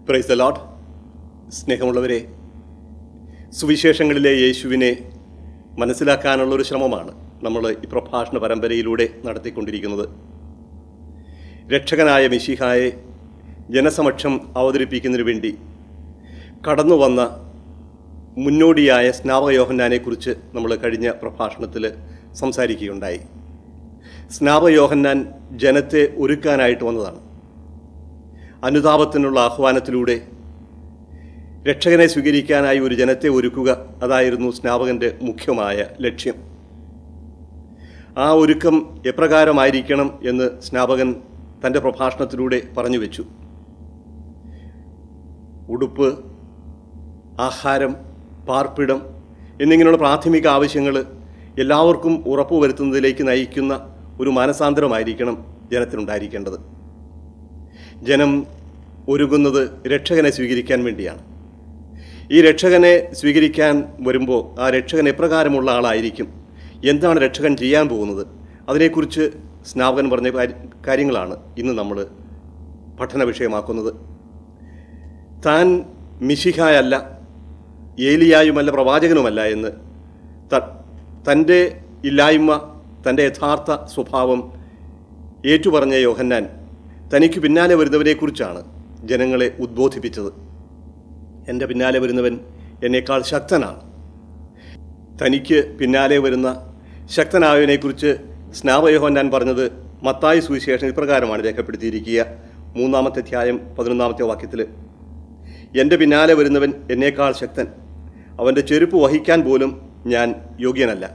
praise the load സ്നേഹമുള്ളവരെ സുവിശേഷങ്ങളിലെ യേശുവിനെ മനസ്സിലാക്കാനുള്ള ഒരു ശ്രമമാണ് നമ്മൾ ഈ പ്രഭാഷണ പരമ്പരയിലൂടെ നടത്തിക്കൊണ്ടിരിക്കുന്നത് രക്ഷകനായ മിശിഹായെ ജനസമക്ഷം അവതരിപ്പിക്കുന്നതിന് വേണ്ടി കടന്നു വന്ന മുന്നോടിയായ സ്നാപകയോഹന്നാനെക്കുറിച്ച് നമ്മൾ കഴിഞ്ഞ പ്രഭാഷണത്തിൽ സംസാരിക്കുകയുണ്ടായി സ്നാപകയോഹന്നാൻ ജനത്തെ ഒരുക്കാനായിട്ട് വന്നതാണ് അനുതാപത്തിനുള്ള ആഹ്വാനത്തിലൂടെ രക്ഷകനെ സ്വീകരിക്കാനായി ഒരു ജനത്തെ ഒരുക്കുക അതായിരുന്നു സ്നാപകൻ്റെ മുഖ്യമായ ലക്ഷ്യം ആ ഒരുക്കം എപ്രകാരമായിരിക്കണം എന്ന് സ്നാപകൻ തൻ്റെ പ്രഭാഷണത്തിലൂടെ പറഞ്ഞു വെച്ചു ഉടുപ്പ് ആഹാരം പാർപ്പിടം എന്നിങ്ങനെയുള്ള പ്രാഥമിക ആവശ്യങ്ങൾ എല്ലാവർക്കും ഉറപ്പുവരുത്തുന്നതിലേക്ക് നയിക്കുന്ന ഒരു മാനസാന്തരമായിരിക്കണം ജനത്തിനുണ്ടായിരിക്കേണ്ടത് ജനം ഒരുങ്ങുന്നത് രക്ഷകനെ സ്വീകരിക്കാൻ വേണ്ടിയാണ് ഈ രക്ഷകനെ സ്വീകരിക്കാൻ വരുമ്പോൾ ആ രക്ഷകൻ എപ്രകാരമുള്ള ആളായിരിക്കും എന്താണ് രക്ഷകൻ ചെയ്യാൻ പോകുന്നത് അതിനെക്കുറിച്ച് സ്നാപകൻ പറഞ്ഞ കാര്യ- കാര്യങ്ങളാണ് ഇന്ന് നമ്മൾ പഠന വിഷയമാക്കുന്നത് താൻ മിശിഹായല്ല ഏലിയായുമല്ല പ്രവാചകനുമല്ല എന്ന് ത- തൻ്റെ ഇല്ലായ്മ തൻ്റെ യഥാർത്ഥ സ്വഭാവം ഏറ്റുപറഞ്ഞ യോഹന്നാൻ തനിക്ക് പിന്നാലെ വരുന്നവരെക്കുറിച്ചാണ് ജനങ്ങളെ ഉദ്ബോധിപ്പിച്ചത് എൻ്റെ പിന്നാലെ വരുന്നവൻ എന്നേക്കാൾ ശക്തനാണ് തനിക്ക് പിന്നാലെ വരുന്ന ശക്തനായവനെക്കുറിച്ച് സ്നാപയോഹന്നാൻ പറഞ്ഞത് മത്തായി സുവിശേഷം ഇപ്രകാരമാണ് രേഖപ്പെടുത്തിയിരിക്കുക മൂന്നാമത്തെ അധ്യായം പതിനൊന്നാമത്തെ വാക്യത്തിൽ എൻ്റെ പിന്നാലെ വരുന്നവൻ എന്നേക്കാൾ ശക്തൻ അവൻ്റെ ചെരുപ്പ് വഹിക്കാൻ പോലും ഞാൻ യോഗ്യനല്ല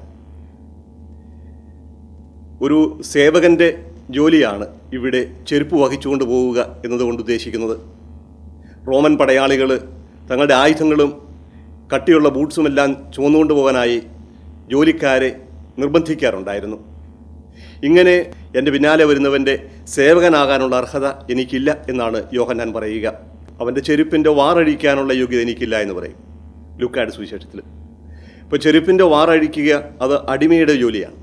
ഒരു സേവകൻ്റെ ജോലിയാണ് ഇവിടെ ചെരുപ്പ് വഹിച്ചുകൊണ്ട് പോവുക എന്നതുകൊണ്ട് ഉദ്ദേശിക്കുന്നത് റോമൻ പടയാളികൾ തങ്ങളുടെ ആയുധങ്ങളും കട്ടിയുള്ള ബൂട്ട്സുമെല്ലാം ചുമന്നുകൊണ്ട് പോകാനായി ജോലിക്കാരെ നിർബന്ധിക്കാറുണ്ടായിരുന്നു ഇങ്ങനെ എൻ്റെ പിന്നാലെ വരുന്നവൻ്റെ സേവകനാകാനുള്ള അർഹത എനിക്കില്ല എന്നാണ് യോഹന്നാൻ പറയുക അവൻ്റെ ചെരുപ്പിൻ്റെ വാറഴിക്കാനുള്ള യോഗ്യത എനിക്കില്ല എന്ന് പറയും ലുക്കാട് സുവിശേഷത്തിൽ ഇപ്പോൾ ചെരുപ്പിൻ്റെ വാറഴിക്കുക അത് അടിമയുടെ ജോലിയാണ്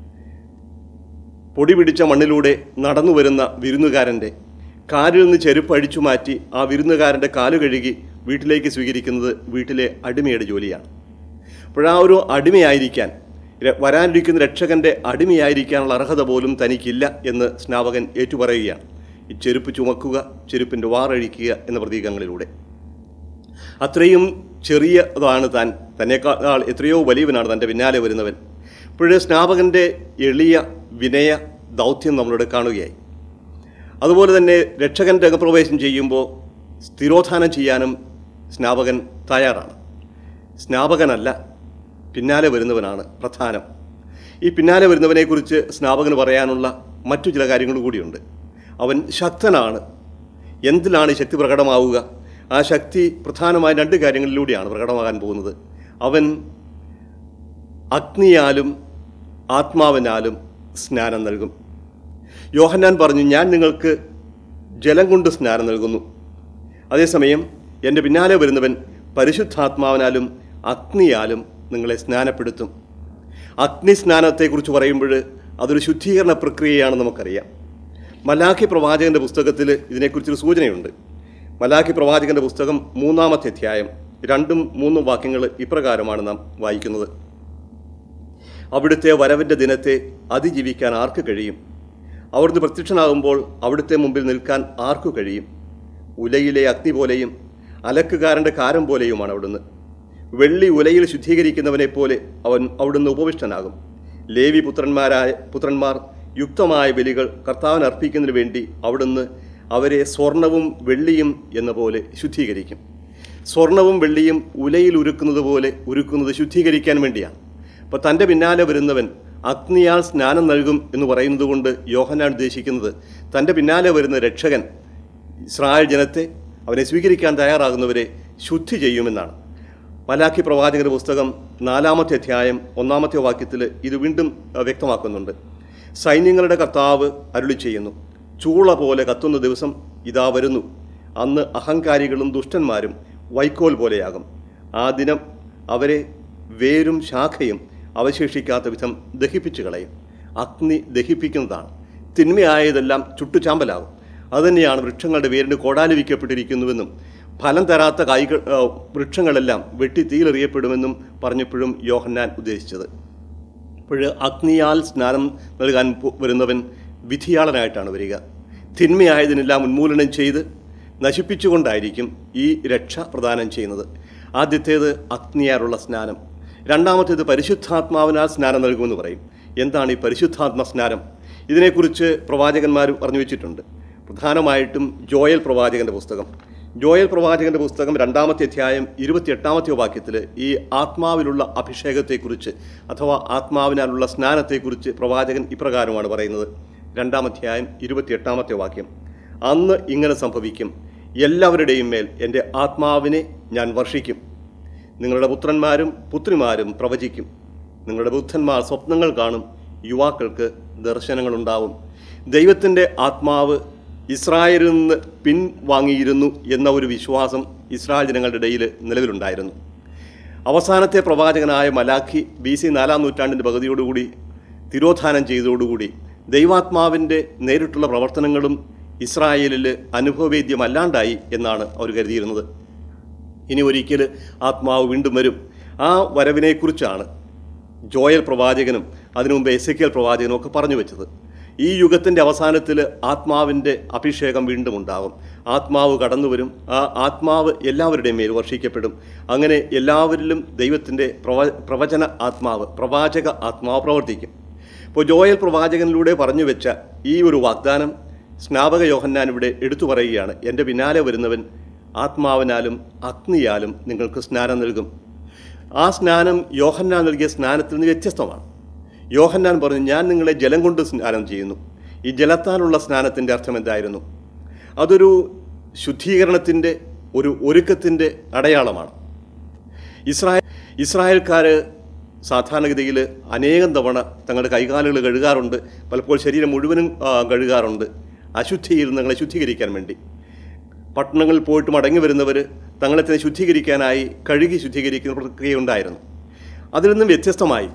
പൊടി പിടിച്ച മണ്ണിലൂടെ നടന്നു വരുന്ന വിരുന്നുകാരൻ്റെ കാലിൽ നിന്ന് ചെരുപ്പ് അഴിച്ചു മാറ്റി ആ വിരുന്നുകാരൻ്റെ കാല് കഴുകി വീട്ടിലേക്ക് സ്വീകരിക്കുന്നത് വീട്ടിലെ അടിമയുടെ ജോലിയാണ് അപ്പോഴാ ഒരു അടിമയായിരിക്കാൻ ര- വരാനിരിക്കുന്ന രക്ഷകന്റെ അടിമയായിരിക്കാനുള്ള അർഹത പോലും തനിക്കില്ല എന്ന് സ്നാപകൻ ഏറ്റുപറയുകയാണ് ഈ ചെരുപ്പ് ചുമക്കുക ചെരുപ്പിൻ്റെ വാറഴിക്കുക എന്ന പ്രതീകങ്ങളിലൂടെ അത്രയും ചെറിയതാണ് താൻ തന്നെക്കാൾ എത്രയോ വലിയവനാണ് തൻ്റെ പിന്നാലെ വരുന്നവൻ ഇപ്പോഴേ സ്നാപകൻ്റെ എളിയ വിനയ ദൗത്യം നമ്മളിവിടെ കാണുകയായി അതുപോലെ തന്നെ രക്ഷകൻ രംഗപ്രവേശം ചെയ്യുമ്പോൾ സ്ഥിരോധാനം ചെയ്യാനും സ്നാപകൻ തയ്യാറാണ് സ്നാപകനല്ല പിന്നാലെ വരുന്നവനാണ് പ്രധാനം ഈ പിന്നാലെ വരുന്നവനെക്കുറിച്ച് സ്നാപകന് പറയാനുള്ള മറ്റു ചില കാര്യങ്ങൾ കൂടിയുണ്ട് അവൻ ശക്തനാണ് എന്തിലാണ് ഈ ശക്തി പ്രകടമാവുക ആ ശക്തി പ്രധാനമായ രണ്ട് കാര്യങ്ങളിലൂടെയാണ് പ്രകടമാകാൻ പോകുന്നത് അവൻ അഗ്നിയാലും ആത്മാവിനാലും സ്നാനം നൽകും യോഹന്നാൻ പറഞ്ഞു ഞാൻ നിങ്ങൾക്ക് ജലം കൊണ്ട് സ്നാനം നൽകുന്നു അതേസമയം എൻ്റെ പിന്നാലെ വരുന്നവൻ പരിശുദ്ധാത്മാവിനാലും അഗ്നിയാലും നിങ്ങളെ സ്നാനപ്പെടുത്തും അഗ്നി സ്നാനത്തെക്കുറിച്ച് പറയുമ്പോൾ അതൊരു ശുദ്ധീകരണ പ്രക്രിയയാണെന്ന് നമുക്കറിയാം മലാഖി പ്രവാചകന്റെ പുസ്തകത്തിൽ ഇതിനെക്കുറിച്ചൊരു സൂചനയുണ്ട് മലാഖി പ്രവാചകന്റെ പുസ്തകം മൂന്നാമത്തെ അധ്യായം രണ്ടും മൂന്നും വാക്യങ്ങൾ ഇപ്രകാരമാണ് നാം വായിക്കുന്നത് അവിടുത്തെ വരവിൻ്റെ ദിനത്തെ അതിജീവിക്കാൻ ആർക്ക് കഴിയും അവിടുന്ന് പ്രത്യക്ഷനാകുമ്പോൾ അവിടുത്തെ മുമ്പിൽ നിൽക്കാൻ ആർക്കു കഴിയും ഉലയിലെ അഗ്നി പോലെയും അലക്കുകാരൻ്റെ കാരം പോലെയുമാണ് അവിടുന്ന് വെള്ളി ഉലയിൽ ശുദ്ധീകരിക്കുന്നവനെ പോലെ അവൻ അവിടുന്ന് ഉപവിഷ്ടനാകും ലേവി പുത്രന്മാരായ പുത്രന്മാർ യുക്തമായ ബലികൾ കർത്താവിന് അർപ്പിക്കുന്നതിന് വേണ്ടി അവിടുന്ന് അവരെ സ്വർണവും വെള്ളിയും എന്ന പോലെ ശുദ്ധീകരിക്കും സ്വർണവും വെള്ളിയും ഉലയിൽ ഉരുക്കുന്നത് പോലെ ഉരുക്കുന്നത് ശുദ്ധീകരിക്കാൻ വേണ്ടിയാണ് അപ്പോൾ തൻ്റെ പിന്നാലെ വരുന്നവൻ അഗ്നിയാൽ സ്നാനം നൽകും എന്ന് പറയുന്നത് കൊണ്ട് യോഹനാൻ ഉദ്ദേശിക്കുന്നത് തൻ്റെ പിന്നാലെ വരുന്ന രക്ഷകൻ ഇസ്രായേൽ ജനത്തെ അവനെ സ്വീകരിക്കാൻ തയ്യാറാകുന്നവരെ ശുദ്ധി ചെയ്യുമെന്നാണ് മലാഖി പ്രവാചകന്റെ പുസ്തകം നാലാമത്തെ അധ്യായം ഒന്നാമത്തെ വാക്യത്തിൽ ഇത് വീണ്ടും അഹ്, വ്യക്തമാക്കുന്നുണ്ട് സൈന്യങ്ങളുടെ കർത്താവ് അരുളി ചെയ്യുന്നു ചൂള പോലെ കത്തുന്ന ദിവസം ഇതാ വരുന്നു അന്ന് അഹങ്കാരികളും ദുഷ്ടന്മാരും വൈക്കോൽ പോലെയാകും ആ ദിനം അവരെ വേരും ശാഖയും അവശേഷിക്കാത്ത വിധം ദഹിപ്പിച്ചു കളയും അഗ്നി ദഹിപ്പിക്കുന്നതാണ് തിന്മയായതെല്ലാം ചുട്ടുചാമ്പലാകും അതുതന്നെയാണ് വൃക്ഷങ്ങളുടെ വേരിന് കോടാലിവിക്കപ്പെട്ടിരിക്കുന്നുവെന്നും ഫലം തരാത്ത കായ്കൾ ആ, വൃക്ഷങ്ങളെല്ലാം വെട്ടി തീയിലെറിയപ്പെടുമെന്നും പറഞ്ഞപ്പോഴും യോഹന്നാൻ ഉദ്ദേശിച്ചത് അപ്പോൾ അഗ്നിയാൽ സ്നാനം നൽകാൻ പോ- വരുന്നവൻ വിധിയാളനായിട്ടാണ് വരിക തിന്മയായതിനെല്ലാം ഉന്മൂലനം ചെയ്ത് നശിപ്പിച്ചുകൊണ്ടായിരിക്കും ഈ രക്ഷ പ്രദാനം ചെയ്യുന്നത് ആദ്യത്തേത് അഗ്നിയാലുള്ള സ്നാനം രണ്ടാമത്തേത് പരിശുദ്ധാത്മാവിനാൽ സ്നാനം നൽകുമെന്ന് പറയും എന്താണ് ഈ പരിശുദ്ധാത്മ സ്നാനം ഇതിനെക്കുറിച്ച് പ്രവാചകന്മാർ പറഞ്ഞു വെച്ചിട്ടുണ്ട് പ്രധാനമായിട്ടും ജോയൽ പ്രവാചകന്റെ പുസ്തകം ജോയൽ പ്രവാചകന്റെ പുസ്തകം രണ്ടാമത്തെ അധ്യായം ഇരുപത്തിയെട്ടാമത്തെ വാക്യത്തിൽ ഈ ആത്മാവിലുള്ള അഭിഷേകത്തെക്കുറിച്ച് അഥവാ ആത്മാവിനാലുള്ള സ്നാനത്തെക്കുറിച്ച് പ്രവാചകൻ ഇപ്രകാരമാണ് പറയുന്നത് രണ്ടാമധ്യായം ഇരുപത്തിയെട്ടാമത്തെ വാക്യം അന്ന് ഇങ്ങനെ സംഭവിക്കും എല്ലാവരുടെയും മേൽ എൻ്റെ ആത്മാവിനെ ഞാൻ വർഷിക്കും നിങ്ങളുടെ പുത്രന്മാരും പുത്രിമാരും പ്രവചിക്കും നിങ്ങളുടെ ബുദ്ധന്മാർ സ്വപ്നങ്ങൾ കാണും യുവാക്കൾക്ക് ദർശനങ്ങളുണ്ടാവും ദൈവത്തിൻ്റെ ആത്മാവ് ഇസ്രായേലിൽ നിന്ന് പിൻവാങ്ങിയിരുന്നു എന്ന ഒരു വിശ്വാസം ഇസ്രായേൽ ജനങ്ങളുടെ ഇടയിൽ നിലവിലുണ്ടായിരുന്നു അവസാനത്തെ പ്രവാചകനായ മലാഖി ബി സി നാലാം നൂറ്റാണ്ടിൻ്റെ പകുതിയോടുകൂടി തിരോധാനം ചെയ്തതോടുകൂടി ദൈവാത്മാവിൻ്റെ നേരിട്ടുള്ള പ്രവർത്തനങ്ങളും ഇസ്രായേലിൽ അനുഭവവേദ്യമല്ലാണ്ടായി എന്നാണ് അവർ കരുതിയിരുന്നത് ഇനി ഒരിക്കൽ ആത്മാവ് വീണ്ടും വരും ആ വരവിനെക്കുറിച്ചാണ് ജോയൽ പ്രവാചകനും അതിനു മുമ്പ് എസക്കിയൽ പ്രവാചകനും ഒക്കെ പറഞ്ഞു വെച്ചത് ഈ യുഗത്തിൻ്റെ അവസാനത്തിൽ ആത്മാവിൻ്റെ അഭിഷേകം വീണ്ടും ഉണ്ടാകും ആത്മാവ് കടന്നു വരും ആ ആത്മാവ് എല്ലാവരുടെയും മേൽ വർഷിക്കപ്പെടും അങ്ങനെ എല്ലാവരിലും ദൈവത്തിൻ്റെ പ്രവ പ്രവചന ആത്മാവ് പ്രവാചക ആത്മാവ് പ്രവർത്തിക്കും ഇപ്പോൾ ജോയൽ പ്രവാചകനിലൂടെ പറഞ്ഞു വെച്ച ഈ ഒരു വാഗ്ദാനം സ്നാപക യോഹന്നാൻ ഇവിടെ എടുത്തു പറയുകയാണ് എൻ്റെ പിന്നാലെ വരുന്നവൻ ആത്മാവിനാലും അഗ്നിയാലും നിങ്ങൾക്ക് സ്നാനം നൽകും ആ സ്നാനം യോഹന്നാൻ നൽകിയ സ്നാനത്തിൽ നിന്ന് വ്യത്യസ്തമാണ് യോഹന്നാൻ പറഞ്ഞു ഞാൻ നിങ്ങളെ ജലം കൊണ്ട് സ്നാനം ചെയ്യുന്നു ഈ ജലത്താലുള്ള സ്നാനത്തിൻ്റെ അർത്ഥം എന്തായിരുന്നു അതൊരു ശുദ്ധീകരണത്തിൻ്റെ ഒരു ഒരുക്കത്തിൻ്റെ അടയാളമാണ് ഇസ്രായേൽ ഇസ്രായേൽക്കാർ സാധാരണഗതിയിൽ അനേകം തവണ തങ്ങളുടെ കൈകാലുകൾ കഴുകാറുണ്ട് പലപ്പോൾ ശരീരം മുഴുവനും ആ, കഴുകാറുണ്ട് അശുദ്ധിയിൽ നിന്ന് തങ്ങളെ ശുദ്ധീകരിക്കാൻ വേണ്ടി പട്ടണങ്ങളിൽ പോയിട്ട് മടങ്ങി വരുന്നവർ തങ്ങളെ തന്നെ ശുദ്ധീകരിക്കാനായി കഴുകി ശുദ്ധീകരിക്കുന്ന പ്രക്രിയ ഉണ്ടായിരുന്നു അതിൽ നിന്നും വ്യത്യസ്തമായി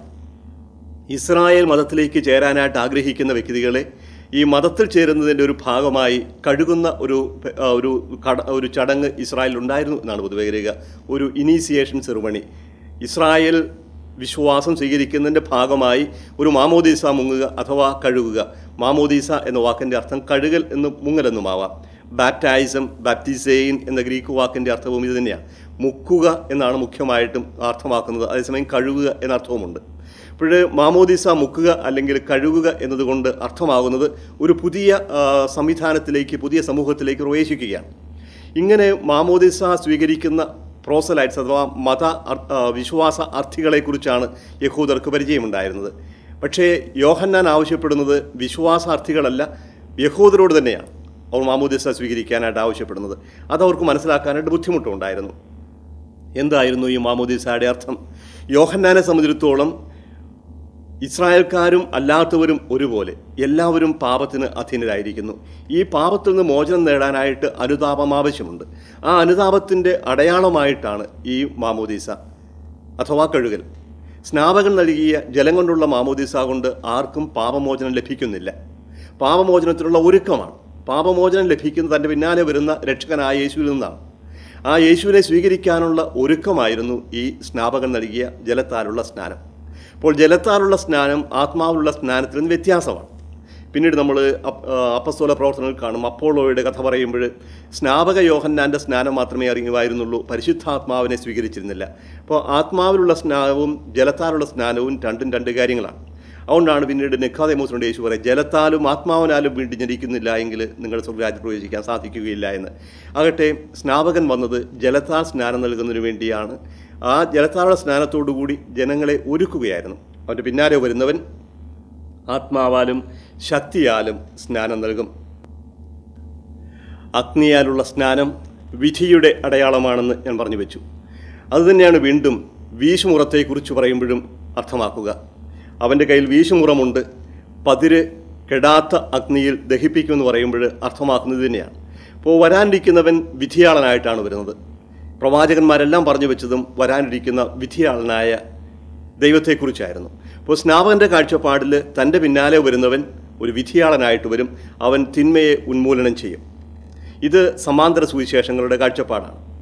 ഇസ്രായേൽ മതത്തിലേക്ക് ചേരാനായിട്ട് ആഗ്രഹിക്കുന്ന വ്യക്തികളെ ഈ മതത്തിൽ ചേരുന്നതിൻ്റെ ഒരു ഭാഗമായി കഴുകുന്ന ഒരു ആ, ഒരു കട ഒരു ചടങ്ങ് ഇസ്രായേലിൽ ഉണ്ടായിരുന്നു എന്നാണ് പൊതുവെ കരുതുക ഒരു ഇനീസിയേഷൻ സെറിമണി ഇസ്രായേൽ വിശ്വാസം സ്വീകരിക്കുന്നതിൻ്റെ ഭാഗമായി ഒരു മാമോദീസ മുങ്ങുക അഥവാ കഴുകുക മാമോദീസ എന്ന വാക്കിൻ്റെ അർത്ഥം കഴുകൽ എന്നും മുങ്ങലെന്നുമാവാം ബാപ്റ്റൈസം ബാപ്റ്റിസെയിൻ എന്ന ഗ്രീക്ക് വാക്കിൻ്റെ അർത്ഥവും ഇത് തന്നെയാണ് മുക്കുക എന്നാണ് മുഖ്യമായിട്ടും അർത്ഥമാക്കുന്നത് അതേസമയം കഴുകുക എന്ന അർത്ഥവുമുണ്ട് അപ്പോൾ മാമോദിസ മുക്കുക അല്ലെങ്കിൽ കഴുകുക എന്നതുകൊണ്ട് അർത്ഥമാകുന്നത് ഒരു പുതിയ ആ, സംവിധാനത്തിലേക്ക് പുതിയ സമൂഹത്തിലേക്ക് പ്രവേശിക്കുകയാണ് ഇങ്ങനെ മാമോദിസ സ്വീകരിക്കുന്ന പ്രോസലൈറ്റ്സ് അഥവാ മത അർ- ആ, വിശ്വാസ അർത്ഥികളെക്കുറിച്ചാണ് യഹൂദർക്ക് പരിചയമുണ്ടായിരുന്നത് പക്ഷേ യോഹന്നാൻ ആവശ്യപ്പെടുന്നത് വിശ്വാസാർത്ഥികളല്ല യഹൂദരോട് തന്നെയാണ് അവർ മാമോദിസ സ്വീകരിക്കാനായിട്ട് ആവശ്യപ്പെടുന്നത് അതവർക്ക് മനസ്സിലാക്കാനായിട്ട് ബുദ്ധിമുട്ടുണ്ടായിരുന്നു എന്തായിരുന്നു ഈ മാമോദിസയുടെ അർത്ഥം യോഹന്നാനെ സംബന്ധിച്ചിടത്തോളം ഇസ്രായേൽക്കാരും അല്ലാത്തവരും ഒരുപോലെ എല്ലാവരും പാപത്തിന് അധീനരായിരിക്കുന്നു ഈ പാപത്തിൽ നിന്ന് മോചനം നേടാനായിട്ട് അനുതാപം ആവശ്യമുണ്ട് ആ അനുതാപത്തിൻ്റെ അടയാളമായിട്ടാണ് ഈ മാമോദീസ അഥവാ കഴുകൽ സ്നാപകൻ നൽകിയ ജലം കൊണ്ടുള്ള മാമോദീസ കൊണ്ട് ആർക്കും പാപമോചനം ലഭിക്കുന്നില്ല പാപമോചനത്തിനുള്ള ഒരുക്കമാണ് പാപമോചനം ലഭിക്കുന്നത് തൻ്റെ പിന്നാലെ വരുന്ന രക്ഷകനായ യേശുവിൽ നിന്നാണ് ആ യേശുവിനെ സ്വീകരിക്കാനുള്ള ഒരുക്കമായിരുന്നു ഈ സ്നാപകൻ നൽകിയ ജലത്താലുള്ള സ്നാനം അപ്പോൾ ജലത്താലുള്ള സ്നാനം ആത്മാവിലുള്ള സ്നാനത്തിൽ നിന്ന് വ്യത്യാസമാണ് പിന്നീട് നമ്മൾ അപ്പസ്തോല പ്രവർത്തനങ്ങൾ കാണും അപ്പോളോയുടെ കഥ പറയുമ്പോൾ സ്നാപക യോഹന്നാൻ്റെ സ്നാനം മാത്രമേ അറിയുമായിരുന്നുള്ളൂ പരിശുദ്ധാത്മാവിനെ സ്വീകരിച്ചിരുന്നില്ല അപ്പോൾ ആത്മാവിലുള്ള സ്നാനവും ജലത്താലുള്ള സ്നാനവും രണ്ടും രണ്ട് കാര്യങ്ങളാണ് അതുകൊണ്ടാണ് പിന്നീട് നിഖാദേമോസിനോട് യേശു പറയും ജലത്താലും ആത്മാവിനാലും വീണ്ടും ജനിക്കുന്നില്ല എങ്കിൽ നിങ്ങൾ സ്വർഗരാജ്യത്ത് പ്രവേശിക്കാൻ സാധിക്കുകയില്ല എന്ന് ആകട്ടെ സ്നാപകൻ വന്നത് ജലത്താൽ സ്നാനം നൽകുന്നതിന് വേണ്ടിയാണ് ആ ജലത്താലുള്ള സ്നാനത്തോടുകൂടി ജനങ്ങളെ ഒരുക്കുകയായിരുന്നു അവൻ്റെ പിന്നാലെ വരുന്നവൻ ആത്മാവാലും ശക്തിയാലും സ്നാനം നൽകും അഗ്നിയാലുള്ള സ്നാനം വിധിയുടെ അടയാളമാണെന്ന് ഞാൻ പറഞ്ഞു വെച്ചു അതുതന്നെയാണ് വീണ്ടും വീശുമുറത്തെക്കുറിച്ച് പറയുമ്പോഴും അർത്ഥമാക്കുക അവൻ്റെ കയ്യിൽ വീശുമുറമുണ്ട് പതിര് കെടാത്ത അഗ്നിയിൽ ദഹിപ്പിക്കുമെന്ന് പറയുമ്പോൾ അർത്ഥമാക്കുന്നത് തന്നെയാണ് അപ്പോൾ വരാനിരിക്കുന്നവൻ വിധിയാളനായിട്ടാണ് വരുന്നത് പ്രവാചകന്മാരെല്ലാം പറഞ്ഞു വെച്ചതും വരാനിരിക്കുന്ന വിധിയാളനായ ദൈവത്തെക്കുറിച്ചായിരുന്നു അപ്പോൾ സ്നാപകൻ്റെ കാഴ്ചപ്പാടിൽ തൻ്റെ പിന്നാലെ വരുന്നവൻ ഒരു വിധിയാളനായിട്ട് വരും അവൻ തിന്മയെ ഉന്മൂലനം ചെയ്യും ഇത് സമാന്തര സുവിശേഷങ്ങളുടെ കാഴ്ചപ്പാടാണ്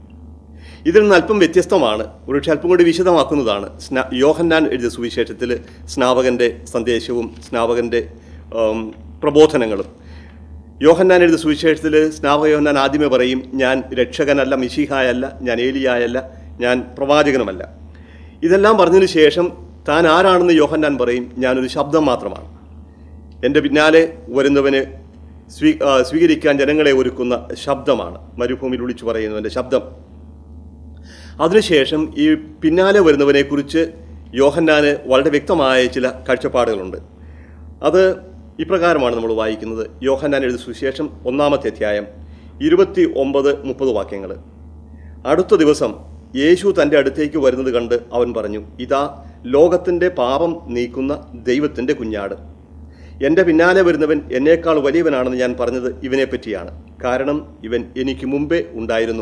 ഇതിൽ നിന്ന് അല്പം വ്യത്യസ്തമാണ് ഒരുപക്ഷെ അല്പം കൂടി വിശദമാക്കുന്നതാണ് സ്നാ യോഹന്നാൻ എഴുതിയ സുവിശേഷത്തിൽ സ്നാപകൻ്റെ സന്ദേശവും സ്നാപകൻ്റെ ഉം, പ്രബോധനങ്ങളും യോഹന്നാൻ എഴുതിയ സുവിശേഷത്തിൽ സ്നാപക യോഹന്നാൻ ആദ്യമേ പറയും ഞാൻ രക്ഷകനല്ല മിശിഹായല്ല ഞാൻ ഏലിയായല്ല ഞാൻ പ്രവാചകനുമല്ല ഇതെല്ലാം പറഞ്ഞതിന് ശേഷം താൻ ആരാണെന്ന് യോഹന്നാൻ പറയും ഞാനൊരു ശബ്ദം മാത്രമാണ് എൻ്റെ പിന്നാലെ വരുന്നവന് സ്വീ ആ, സ്വീകരിക്കാൻ ജനങ്ങളെ ഒരുക്കുന്ന ശബ്ദമാണ് മരുഭൂമിയിൽ വിളിച്ചു പറയുന്നവൻ്റെ ശബ്ദം അതിനുശേഷം ഈ പിന്നാലെ വരുന്നവനെക്കുറിച്ച് യോഹന്നാന് വളരെ വ്യക്തമായ ചില കാഴ്ചപ്പാടുകളുണ്ട് അത് ഇപ്രകാരമാണ് നമ്മൾ വായിക്കുന്നത് യോഹന്നാൻ എഴുതിയ സുവിശേഷം ഒന്നാമത്തെ അധ്യായം ഇരുപത്തി ഒമ്പത് മുപ്പത് വാക്യങ്ങൾ അടുത്ത ദിവസം യേശു തൻ്റെ അടുത്തേക്ക് വരുന്നത് കണ്ട് അവൻ പറഞ്ഞു ഇതാ ലോകത്തിൻ്റെ പാപം നീക്കുന്ന ദൈവത്തിൻ്റെ കുഞ്ഞാട് എൻ്റെ പിന്നാലെ വരുന്നവൻ എന്നേക്കാൾ വലിയവനാണെന്ന് ഞാൻ പറഞ്ഞത് ഇവനെ പറ്റിയാണ് കാരണം ഇവൻ എനിക്ക് മുമ്പേ ഉണ്ടായിരുന്നു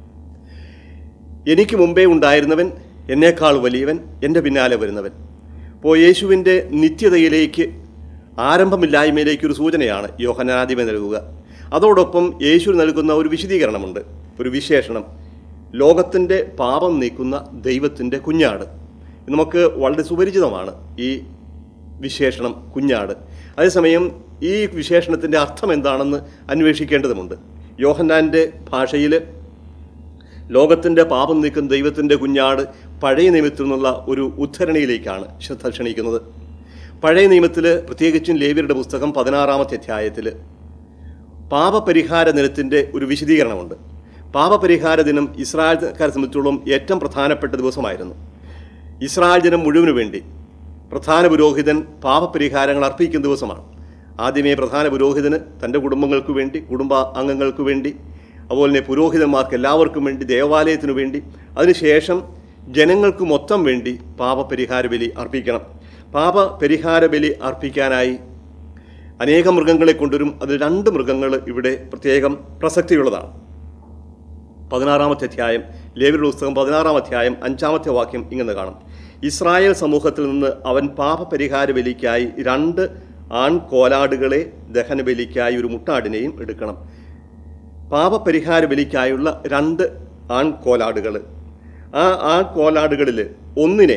എനിക്ക് മുമ്പേ ഉണ്ടായിരുന്നവൻ എന്നേക്കാൾ വലിയവൻ എൻ്റെ പിന്നാലെ വരുന്നവൻ അപ്പോൾ യേശുവിൻ്റെ നിത്യതയിലേക്ക് ആരംഭമില്ലായ്മയിലേക്ക് ഒരു സൂചനയാണ് യോഹനാദിമ നൽകുക അതോടൊപ്പം യേശു നൽകുന്ന ഒരു വിശദീകരണമുണ്ട് ഒരു വിശേഷണം ലോകത്തിൻ്റെ പാപം നീക്കുന്ന ദൈവത്തിൻ്റെ കുഞ്ഞാട് ഇത് നമുക്ക് വളരെ സുപരിചിതമാണ് ഈ വിശേഷണം കുഞ്ഞാട് അതേസമയം ഈ വിശേഷണത്തിൻ്റെ അർത്ഥം എന്താണെന്ന് അന്വേഷിക്കേണ്ടതുമുണ്ട് യോഹന്നാൻ്റെ ഭാഷയിൽ ലോകത്തിൻ്റെ പാപം നീക്കുന്ന ദൈവത്തിൻ്റെ കുഞ്ഞാട് പഴയ നിയമത്തിൽ നിന്നുള്ള ഒരു ഉദ്ധരണിയിലേക്കാണ് ശ്രദ്ധ ക്ഷണിക്കുന്നത് പഴയ നിയമത്തിൽ പ്രത്യേകിച്ചും ലേവിയരുടെ പുസ്തകം പതിനാറാമത്തെ അധ്യായത്തിൽ പാപപരിഹാര ദിനത്തിൻ്റെ ഒരു വിശദീകരണമുണ്ട് പാപപരിഹാര ദിനം ഇസ്രായേൽക്കാരെ സംബന്ധിച്ചോളം ഏറ്റവും പ്രധാനപ്പെട്ട ദിവസമായിരുന്നു ഇസ്രായേൽ ജനം മുഴുവനു വേണ്ടി പ്രധാന പുരോഹിതൻ പാപപരിഹാരങ്ങൾ അർപ്പിക്കുന്ന ദിവസമാണ് ആദ്യമേ പ്രധാന പുരോഹിതന് തൻ്റെ കുടുംബങ്ങൾക്ക് വേണ്ടി കുടുംബ അംഗങ്ങൾക്ക് വേണ്ടി അതുപോലെ തന്നെ പുരോഹിതന്മാർക്ക് എല്ലാവർക്കും വേണ്ടി ദേവാലയത്തിനു വേണ്ടി അതിനുശേഷം ജനങ്ങൾക്ക് മൊത്തം വേണ്ടി പാപപരിഹാര ബലി അർപ്പിക്കണം പാപപരിഹാര ബലി അർപ്പിക്കാനായി അനേകം മൃഗങ്ങളെ കൊണ്ടുവരും അതിൽ രണ്ട് മൃഗങ്ങൾ ഇവിടെ പ്രത്യേകം പ്രസക്തിയുള്ളതാണ് പതിനാറാമത്തെ അധ്യായം ലേവിയുടെ പുസ്തകം പതിനാറാം അധ്യായം അഞ്ചാമത്തെ വാക്യം ഇങ്ങനെ കാണും ഇസ്രായേൽ സമൂഹത്തിൽ നിന്ന് അവൻ പാപപരിഹാര ബലിക്കായി രണ്ട് ആൺ കോലാടുകളെ ദഹന ബലിക്കായി ഒരു മുട്ടാടിനെയും എടുക്കണം പാപപരിഹാര ബലിക്കായുള്ള രണ്ട് ആൺ കോലാടുകൾ ആ ആൺ കോലാടുകളിൽ ഒന്നിനെ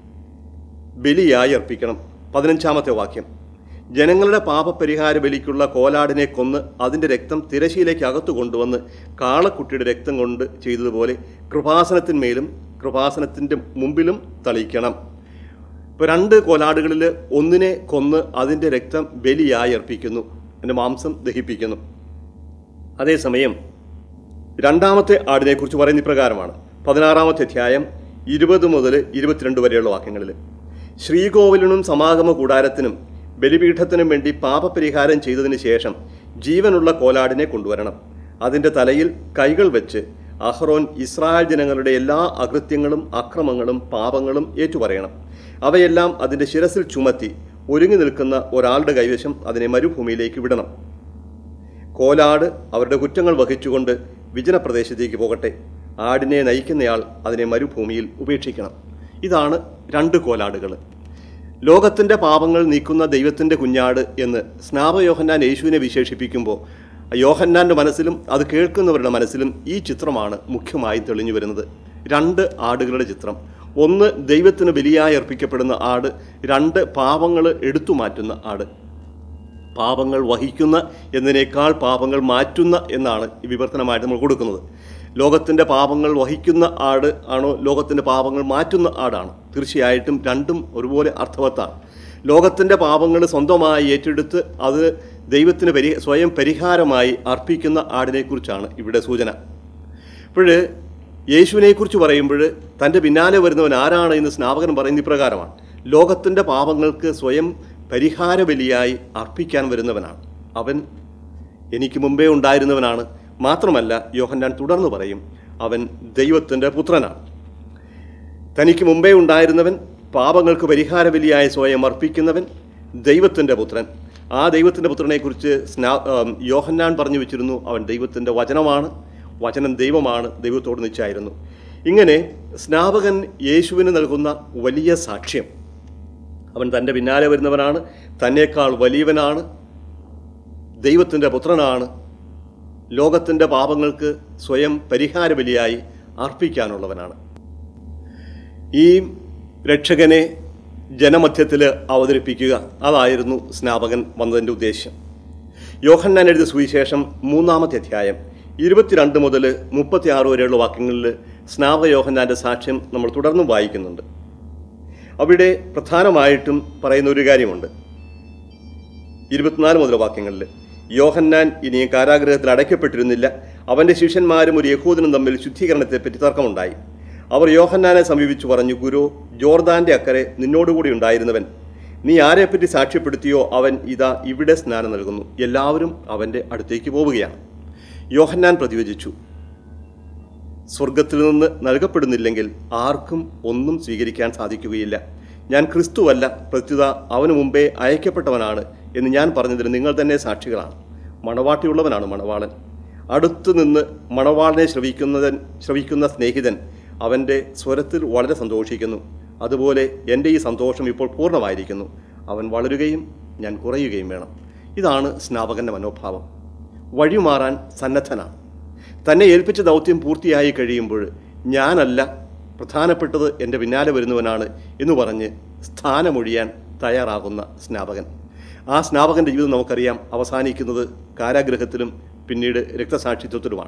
ബലിയായി അർപ്പിക്കണം പതിനഞ്ചാമത്തെ വാക്യം ജനങ്ങളുടെ പാപപരിഹാര ബലിക്കുള്ള കോലാടിനെ കൊന്ന് അതിൻ്റെ രക്തം തിരശീലേക്ക് അകത്തു കൊണ്ടുവന്ന് കാളക്കുട്ടിയുടെ രക്തം കൊണ്ട് ചെയ്തതുപോലെ കൃപാസനത്തിന്മേലും കൃപാസനത്തിൻ്റെ മുമ്പിലും തളിക്കണം ഇപ്പോൾ രണ്ട് കോലാടുകളിൽ ഒന്നിനെ കൊന്ന് അതിൻ്റെ രക്തം ബലിയായി അർപ്പിക്കുന്നു അതിൻ്റെ മാംസം ദഹിപ്പിക്കുന്നു അതേസമയം രണ്ടാമത്തെ ആടിനെക്കുറിച്ച് പറയുന്ന ഇപ്രകാരമാണ് പതിനാറാമത്തെ അധ്യായം ഇരുപത് മുതൽ ഇരുപത്തിരണ്ട് വരെയുള്ള വാക്യങ്ങളിൽ ശ്രീകോവിലിനും സമാഗമ കൂടാരത്തിനും ബലിപീഠത്തിനും വേണ്ടി പാപപരിഹാരം ചെയ്തതിന് ശേഷം ജീവനുള്ള കോലാടിനെ കൊണ്ടുവരണം അതിൻ്റെ തലയിൽ കൈകൾ വെച്ച് അഹ്റോൻ ഇസ്രായേൽ ജനങ്ങളുടെ എല്ലാ അകൃത്യങ്ങളും അക്രമങ്ങളും പാപങ്ങളും ഏറ്റുപറയണം അവയെല്ലാം അതിൻ്റെ ശിരസിൽ ചുമത്തി ഒരുങ്ങി നിൽക്കുന്ന ഒരാളുടെ കൈവശം അതിനെ മരുഭൂമിയിലേക്ക് വിടണം കോലാട് അവരുടെ കുറ്റങ്ങൾ വഹിച്ചുകൊണ്ട് വിജനപ്രദേശത്തേക്ക് പോകട്ടെ ആടിനെ നയിക്കുന്നയാൾ അതിനെ മരുഭൂമിയിൽ ഉപേക്ഷിക്കണം ഇതാണ് രണ്ട് കോലാടുകൾ ലോകത്തിൻ്റെ പാപങ്ങൾ നീക്കുന്ന ദൈവത്തിൻ്റെ കുഞ്ഞാട് എന്ന് സ്നാപയോഹന്നാൻ യേശുവിനെ വിശേഷിപ്പിക്കുമ്പോൾ യോഹന്നാൻ്റെ മനസ്സിലും അത് കേൾക്കുന്നവരുടെ മനസ്സിലും ഈ ചിത്രമാണ് മുഖ്യമായും തെളിഞ്ഞു വരുന്നത് രണ്ട് ആടുകളുടെ ചിത്രം ഒന്ന് ദൈവത്തിന് ബലിയായി അർപ്പിക്കപ്പെടുന്ന ആട് രണ്ട് പാപങ്ങൾ എടുത്തു മാറ്റുന്ന ആട് പാപങ്ങൾ വഹിക്കുന്ന എന്നതിനേക്കാൾ പാപങ്ങൾ മാറ്റുന്ന എന്നാണ് ഈ വിവർത്തനമായിട്ട് നമ്മൾ കൊടുക്കുന്നത് ലോകത്തിൻ്റെ പാപങ്ങൾ വഹിക്കുന്ന ആട് ആണോ ലോകത്തിൻ്റെ പാപങ്ങൾ മാറ്റുന്ന ആടാണ് തീർച്ചയായിട്ടും രണ്ടും ഒരുപോലെ അർത്ഥവത്താണ് ലോകത്തിൻ്റെ പാപങ്ങൾ സ്വന്തമായി ഏറ്റെടുത്ത് അത് ദൈവത്തിന് പരി സ്വയം പരിഹാരമായി അർപ്പിക്കുന്ന ആടിനെക്കുറിച്ചാണ് ഇവിടെ സൂചന അപ്പോൾ യേശുവിനെക്കുറിച്ച് പറയുമ്പോൾ തൻ്റെ പിന്നാലെ വരുന്നവൻ ആരാണ് എന്ന് സ്നാപകൻ പറയുന്ന ഇപ്രകാരമാണ് ലോകത്തിൻ്റെ പാപങ്ങൾക്ക് സ്വയം പരിഹാര ബലിയായി അർപ്പിക്കാൻ വരുന്നവനാണ് അവൻ എനിക്ക് മുമ്പേ ഉണ്ടായിരുന്നവനാണ് മാത്രമല്ല യോഹന്നാൻ തുടർന്ന് പറയും അവൻ ദൈവത്തിൻ്റെ പുത്രനാണ് തനിക്ക് മുമ്പേ ഉണ്ടായിരുന്നവൻ പാപങ്ങൾക്ക് പരിഹാര ബലിയായി സ്വയം അർപ്പിക്കുന്നവൻ ദൈവത്തിൻ്റെ പുത്രൻ ആ ദൈവത്തിൻ്റെ പുത്രനെക്കുറിച്ച് സ്നാ ആം, യോഹന്നാൻ പറഞ്ഞു വെച്ചിരുന്നു അവൻ ദൈവത്തിൻ്റെ വചനമാണ് വചനം ദൈവമാണ് ദൈവത്തോട് നിശ്ചയായിരുന്നു ഇങ്ങനെ സ്നാപകൻ യേശുവിന് നൽകുന്ന വലിയ സാക്ഷ്യം അവൻ തൻ്റെ പിന്നാലെ വരുന്നവനാണ് തന്നേക്കാൾ വലിയവനാണ് ദൈവത്തിൻ്റെ പുത്രനാണ് ലോകത്തിൻ്റെ പാപങ്ങൾക്ക് സ്വയം പരിഹാര ബലിയായി അർപ്പിക്കാനുള്ളവനാണ് ഈ രക്ഷകനെ ജനമധ്യത്തിൽ അവതരിപ്പിക്കുക അതായിരുന്നു സ്നാപകൻ വന്നതിൻ്റെ ഉദ്ദേശ്യം യോഹന്നാൻ എഴുതിയ സുവിശേഷം മൂന്നാമത്തെ അധ്യായം ഇരുപത്തിരണ്ട് മുതൽ മുപ്പത്തിയാറ് വരെയുള്ള വാക്യങ്ങളിൽ സ്നാപക യോഹന്നാൻ്റെ സാക്ഷ്യം നമ്മൾ തുടർന്നും വായിക്കുന്നുണ്ട് അവിടെ പ്രധാനമായിട്ടും പറയുന്ന ഒരു കാര്യമുണ്ട് ഇരുപത്തിനാല് മുതൽ വാക്യങ്ങളിൽ യോഹന്നാൻ ഇനിയും കാരാഗ്രഹത്തിൽ അടയ്ക്കപ്പെട്ടിരുന്നില്ല അവൻ്റെ ശിഷ്യന്മാരും ഒരു യഹൂദനും തമ്മിൽ ശുദ്ധീകരണത്തെപ്പറ്റി തർക്കമുണ്ടായി അവർ യോഹന്നാനെ സമീപിച്ചു പറഞ്ഞു ഗുരു ജോർദാന്റെ അക്കരെ നിന്നോടുകൂടി ഉണ്ടായിരുന്നവൻ നീ ആരെപ്പറ്റി സാക്ഷ്യപ്പെടുത്തിയോ അവൻ ഇതാ ഇവിടെ സ്നാനം നൽകുന്നു എല്ലാവരും അവൻ്റെ അടുത്തേക്ക് പോവുകയാണ് യോഹന്നാൻ പ്രതിവചിച്ചു സ്വർഗത്തിൽ നിന്ന് നൽകപ്പെടുന്നില്ലെങ്കിൽ ആർക്കും ഒന്നും സ്വീകരിക്കാൻ സാധിക്കുകയില്ല ഞാൻ ക്രിസ്തുവല്ല പ്രത്യുത അവന് മുമ്പേ അയക്കപ്പെട്ടവനാണ് എന്ന് ഞാൻ പറഞ്ഞതിന് നിങ്ങൾ തന്നെ സാക്ഷികളാണ് മണവാട്ടിയുള്ളവനാണ് മണവാളൻ അടുത്തു നിന്ന് മണവാളനെ ശ്രവിക്കുന്നതൻ ശ്രവിക്കുന്ന സ്നേഹിതൻ അവൻ്റെ സ്വരത്തിൽ വളരെ സന്തോഷിക്കുന്നു അതുപോലെ എൻ്റെ ഈ സന്തോഷം ഇപ്പോൾ പൂർണ്ണമായിരിക്കുന്നു അവൻ വളരുകയും ഞാൻ കുറയുകയും വേണം ഇതാണ് സ്നാപകൻ്റെ മനോഭാവം വഴിമാറാൻ സന്നദ്ധനാണ് തന്നെ ഏൽപ്പിച്ച ദൗത്യം പൂർത്തിയായി കഴിയുമ്പോൾ ഞാനല്ല പ്രധാനപ്പെട്ടത് എൻ്റെ പിന്നാലെ വരുന്നവനാണ് എന്ന് പറഞ്ഞ് സ്ഥാനമൊഴിയാൻ തയ്യാറാകുന്ന സ്നാപകൻ ആ സ്നാപകൻ്റെ ജീവിതം നമുക്കറിയാം അവസാനിക്കുന്നത് കാരാഗ്രഹത്തിലും പിന്നീട് രക്തസാക്ഷിത്വത്തിലുമാണ്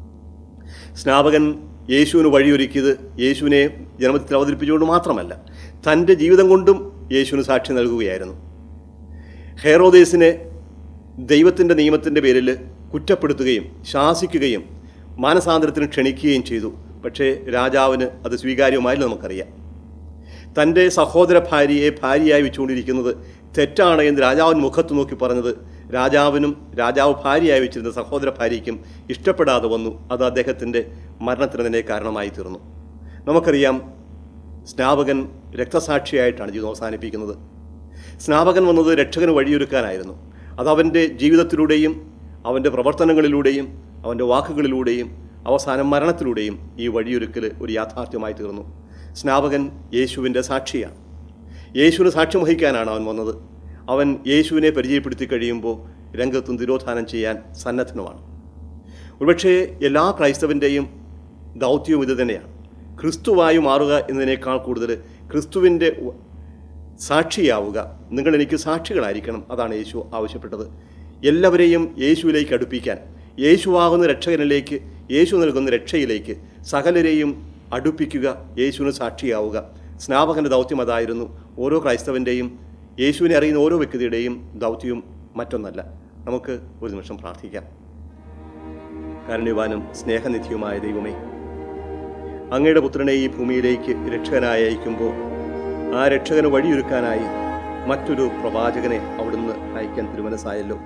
സ്നാപകൻ യേശുവിന് വഴിയൊരുക്കിയത് യേശുവിനെ ജന്മത്തിൽ അവതരിപ്പിച്ചുകൊണ്ട് മാത്രമല്ല തൻ്റെ ജീവിതം കൊണ്ടും യേശുവിന് സാക്ഷി നൽകുകയായിരുന്നു ഹെറോദേസിനെ ദൈവത്തിൻ്റെ നിയമത്തിൻ്റെ പേരിൽ കുറ്റപ്പെടുത്തുകയും ശാസിക്കുകയും മാനസാന്തരത്തിന് ക്ഷണിക്കുകയും ചെയ്തു പക്ഷേ രാജാവിന് അത് സ്വീകാര്യമായില്ല നമുക്കറിയാം തൻ്റെ സഹോദര ഭാര്യയെ ഭാര്യയായി വെച്ചുകൊണ്ടിരിക്കുന്നത് തെറ്റാണ് എന്ന് രാജാവിന് മുഖത്ത് നോക്കി പറഞ്ഞത് രാജാവിനും രാജാവ് ഭാര്യയായി വെച്ചിരുന്ന സഹോദര ഭാര്യയ്ക്കും ഇഷ്ടപ്പെടാതെ വന്നു അത് അദ്ദേഹത്തിൻ്റെ മരണത്തിന് തന്നെ കാരണമായി തീർന്നു നമുക്കറിയാം സ്നാപകൻ രക്തസാക്ഷിയായിട്ടാണ് ജീവിതം അവസാനിപ്പിക്കുന്നത് സ്നാപകൻ വന്നത് രക്ഷകന് വഴിയൊരുക്കാനായിരുന്നു അത് അവൻ്റെ ജീവിതത്തിലൂടെയും അവൻ്റെ പ്രവർത്തനങ്ങളിലൂടെയും അവൻ്റെ വാക്കുകളിലൂടെയും അവസാനം മരണത്തിലൂടെയും ഈ വഴിയൊരുക്കൽ ഒരു യാഥാർത്ഥ്യമായി തീർന്നു സ്നാപകൻ യേശുവിൻ്റെ സാക്ഷിയാണ് യേശുവിന് സാക്ഷ്യം വഹിക്കാനാണ് അവൻ വന്നത് അവൻ യേശുവിനെ പരിചയപ്പെടുത്തി കഴിയുമ്പോൾ രംഗത്തും തിരോധാനം ചെയ്യാൻ സന്നദ്ധനുമാണ് ഒരുപക്ഷേ എല്ലാ ക്രൈസ്തവൻ്റെയും ദൗത്യവും ഇത് തന്നെയാണ് ക്രിസ്തുവായി മാറുക എന്നതിനേക്കാൾ കൂടുതൽ ക്രിസ്തുവിൻ്റെ ഉ- സാക്ഷിയാവുക നിങ്ങൾ എനിക്ക് സാക്ഷികളായിരിക്കണം അതാണ് യേശു ആവശ്യപ്പെട്ടത് എല്ലാവരെയും യേശുവിലേക്ക് അടുപ്പിക്കാൻ യേശുവാകുന്ന രക്ഷകനിലേക്ക് യേശു നൽകുന്ന രക്ഷയിലേക്ക് സകലരെയും അടുപ്പിക്കുക യേശുവിന് സാക്ഷിയാവുക സ്നാപകൻ്റെ ദൗത്യം അതായിരുന്നു ഓരോ ക്രൈസ്തവൻ്റെയും യേശുവിനെ അറിയുന്ന ഓരോ വ്യക്തിയുടെയും ദൗത്യവും മറ്റൊന്നല്ല നമുക്ക് ഒരു നിമിഷം പ്രാർത്ഥിക്കാം കാരുണ്യവാനും സ്നേഹനിധിയുമായ ദൈവമേ അങ്ങയുടെ പുത്രനെ ഈ ഭൂമിയിലേക്ക് രക്ഷകനായി അയക്കുമ്പോൾ ആ രക്ഷകന് വഴിയൊരുക്കാനായി മറ്റൊരു പ്രവാചകനെ അവിടുന്ന് അയക്കാൻ തിരുമനസ്സായല്ലോ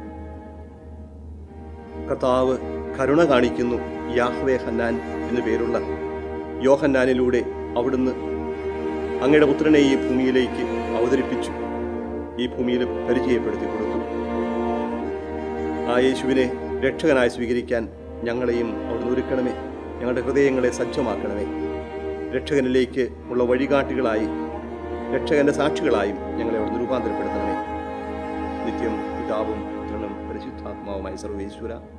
കർത്താവ് കരുണ കാണിക്കുന്നു യാഹ്വേ ഹന്നാൻ എന്നു പേരുള്ള യോഹന്നാനിലൂടെ അവിടുന്ന് അങ്ങയുടെ പുത്രനെ ഈ ഭൂമിയിലേക്ക് അവതരിപ്പിച്ചു ഈ ഭൂമിയിൽ പരിചയപ്പെടുത്തി കൊടുത്തു ആ യേശുവിനെ രക്ഷകനായി സ്വീകരിക്കാൻ ഞങ്ങളെയും അവിടുന്ന് ഒരുക്കണമേ ഞങ്ങളുടെ ഹൃദയങ്ങളെ സജ്ജമാക്കണമേ രക്ഷകനിലേക്ക് ഉള്ള വഴികാട്ടികളായി രക്ഷകന്റെ സാക്ഷികളായും ഞങ്ങളെ അവിടുന്ന് രൂപാന്തരപ്പെടുത്തണമേ നിത്യം പിതാവും പുത്രനും പരിശുദ്ധാത്മാവുമായി സർവേശ്വര